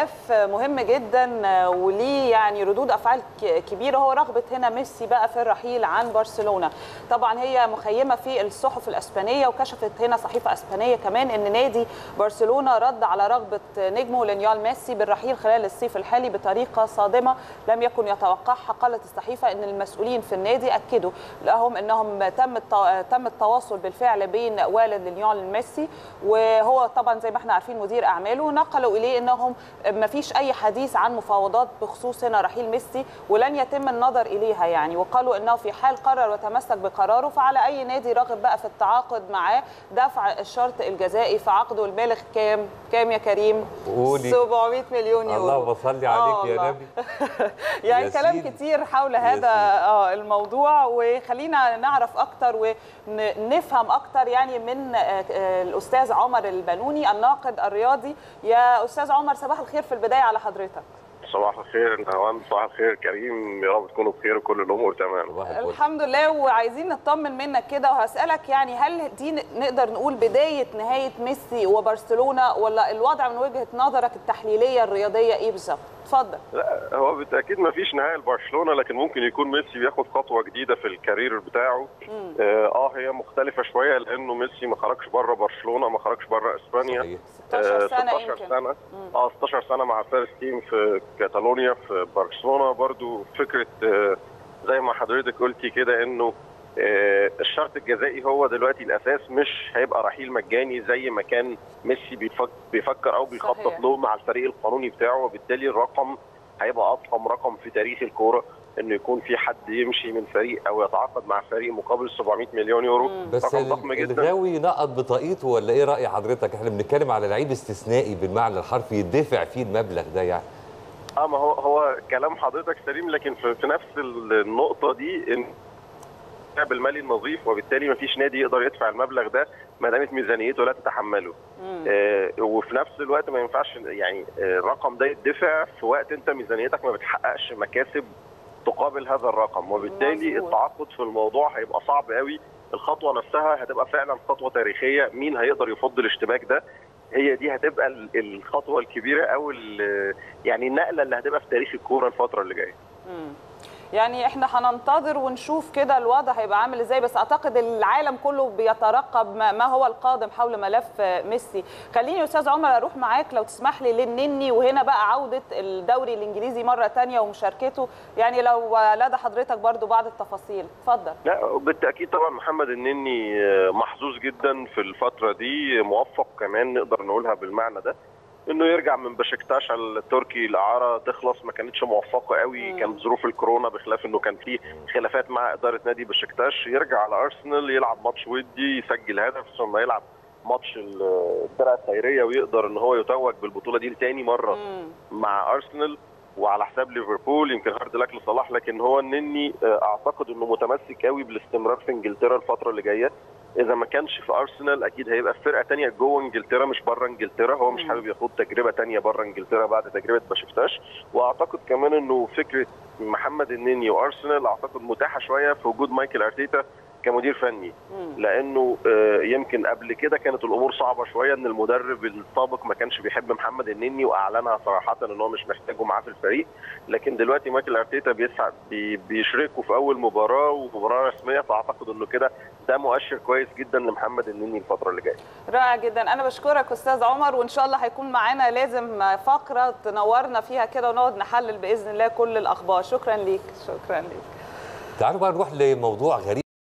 ملف مهم جدا وليه يعني ردود افعال كبيره هو رغبه هنا ميسي بقى في الرحيل عن برشلونه طبعا هي مخيمه في الصحف الاسبانيه وكشفت هنا صحيفه اسبانيه كمان ان نادي برشلونه رد على رغبه نجمه ليونيال ميسي بالرحيل خلال الصيف الحالي بطريقه صادمه لم يكن يتوقعها قالت الصحيفه ان المسؤولين في النادي اكدوا لهم انهم تم تم التواصل بالفعل بين والد ليونيال ميسي وهو طبعا زي ما احنا عارفين مدير اعماله نقلوا اليه انهم ما فيش اي حديث عن مفاوضات بخصوص هنا رحيل ميسي ولن يتم النظر اليها يعني وقالوا انه في حال قرر وتمسك بقراره فعلى اي نادي راغب بقى في التعاقد معاه دفع الشرط الجزائي في عقده البالغ كام كام يا كريم قولي 700 مليون يورو اللهم صل عليك يا نبي يعني يا كلام سيدي. كتير حول يا هذا اه الموضوع وخلينا نعرف اكتر ونفهم اكتر يعني من آه، آه، الاستاذ عمر البنوني الناقد الرياضي يا استاذ عمر صباح الخير في البدايه على حضرتك صباح الخير نهوان صباح الخير كريم يا رب تكونوا بخير وكل الامور تمام صباح الفل. الحمد لله وعايزين نطمن منك كده وهسالك يعني هل دي نقدر نقول بدايه نهايه ميسي وبرشلونه ولا الوضع من وجهه نظرك التحليليه الرياضيه ايه بالظبط اتفضل لا هو بالتاكيد ما فيش نهايه لبرشلونه لكن ممكن يكون ميسي بياخد خطوه جديده في الكارير بتاعه اه آه، هي مختلفه شويه لانه ميسي ما خرجش بره برشلونه ما خرجش بره اسبانيا صحيح. 16 سنه 16 يمكن سنه اه 16 سنه مع فارس تيم في كاتالونيا في برشلونه برضو فكره آه، زي ما حضرتك قلتي كده انه آه، الشرط الجزائي هو دلوقتي الاساس مش هيبقى رحيل مجاني زي ما كان ميسي بيفك- بيفكر او بيخطط صحيح. له مع الفريق القانوني بتاعه وبالتالي الرقم هيبقى اضخم رقم في تاريخ الكوره انه يكون في حد يمشي من فريق او يتعاقد مع فريق مقابل 700 مليون يورو بس رقم ضخم ال- جدا الغاوي نقط بطاقيته ولا ايه راي حضرتك احنا بنتكلم على لعيب استثنائي بالمعنى الحرفي يدفع فيه المبلغ ده يعني اه ما هو هو كلام حضرتك سليم لكن في, في نفس النقطه دي ان اللاعب المالي النظيف وبالتالي ما فيش نادي يقدر يدفع المبلغ ده ما دامت ميزانيته لا تتحمله آه وفي نفس الوقت ما ينفعش يعني آه، الرقم ده يدفع في وقت انت ميزانيتك ما بتحققش مكاسب تقابل هذا الرقم وبالتالي مظبوط. التعاقد في الموضوع هيبقى صعب قوي الخطوه نفسها هتبقى فعلا خطوه تاريخيه مين هيقدر يفض الاشتباك ده هي دي هتبقى ال- الخطوه الكبيره او ال- يعني النقله اللي هتبقى في تاريخ الكوره الفتره اللي جايه مم. يعني احنا هننتظر ونشوف كده الوضع هيبقى عامل ازاي بس اعتقد العالم كله بيترقب ما ما هو القادم حول ملف ميسي خليني يا استاذ عمر اروح معاك لو تسمح لي للنني وهنا بقى عوده الدوري الانجليزي مره تانية ومشاركته يعني لو لدى حضرتك برضو بعض التفاصيل اتفضل لا بالتاكيد طبعا محمد النني آه، محظوظ جدا في الفتره دي موفق كمان نقدر نقولها بالمعنى ده انه يرجع من بشكتاش التركي الاعاره تخلص ما كانتش موفقه قوي مم. كان ظروف الكورونا بخلاف انه كان في خلافات مع اداره نادي بشكتاش يرجع على ارسنال يلعب ماتش ودي يسجل هدف ثم يلعب ماتش ال- الفرقه الخيريه ويقدر ان هو يتوج بالبطوله دي لتاني مره مم. مع ارسنال وعلى حساب ليفربول يمكن هارد لك لصلاح لكن هو النني آه، اعتقد انه متمسك قوي بالاستمرار في انجلترا الفتره اللي جايه اذا ما كانش في ارسنال اكيد هيبقى في فرقه تانية جوه انجلترا مش بره انجلترا هو مش مم. حابب ياخد تجربه تانية بره انجلترا بعد تجربه بشكتاش واعتقد كمان انه فكره محمد النني وارسنال اعتقد متاحه شويه في وجود مايكل ارتيتا كمدير فني مم. لانه آه، يمكن قبل كده كانت الامور صعبه شويه ان المدرب السابق ما كانش بيحب محمد النني واعلنها صراحه ان هو مش محتاجه معاه في الفريق لكن دلوقتي مايكل ارتيتا بيسعى بي بيشركه في اول مباراه ومباراه رسميه فاعتقد انه كده ده مؤشر كويس جدا لمحمد النني الفتره اللي جايه رائع جدا انا بشكرك استاذ عمر وان شاء الله هيكون معانا لازم فقره تنورنا فيها كده ونقعد نحلل باذن الله كل الاخبار شكرا ليك شكرا ليك تعالوا بقى نروح لموضوع غريب